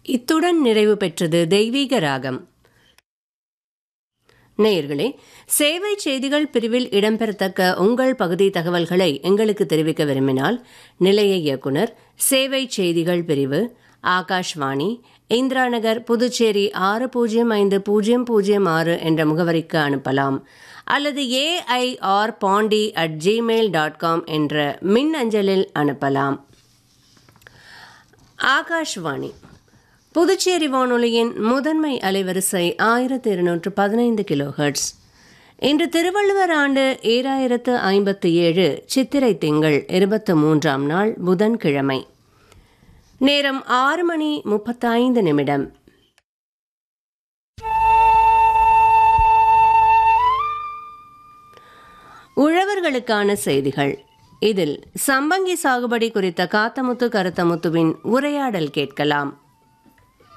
இத்துடன் நிறைவு பெற்றது தெய்வீக ராகம் நேயர்களே சேவை செய்திகள் பிரிவில் இடம்பெறத்தக்க உங்கள் பகுதி தகவல்களை எங்களுக்கு தெரிவிக்க விரும்பினால் நிலைய இயக்குனர் சேவை செய்திகள் பிரிவு ஆகாஷ்வாணி இந்திரா நகர் புதுச்சேரி ஆறு பூஜ்ஜியம் ஐந்து பூஜ்ஜியம் பூஜ்ஜியம் ஆறு என்ற முகவரிக்கு அனுப்பலாம் அல்லது AIR Pondy at Gmail dot com என்ற மின் அஞ்சலில் அனுப்பலாம் ஆகாஷ்வாணி புதுச்சேரி வானொலியின் முதன்மை அலைவரிசை ஆயிரத்தி இருநூற்று பதினைந்து கிலோஹெர்ட்ஸ் இன்று திருவள்ளுவர் ஆண்டு ஏழாயிரத்து ஐம்பத்தி ஏழு சித்திரை திங்கள் இருபத்து மூன்றாம் நாள் புதன்கிழமை நேரம் ஆறு மணி முப்பத்தைந்து நிமிடம் உழவர்களுக்கான செய்திகள் இதில் சம்பங்கி சாகுபடி குறித்த காத்தமுத்து கருத்தமுத்துவின் உரையாடல் கேட்கலாம்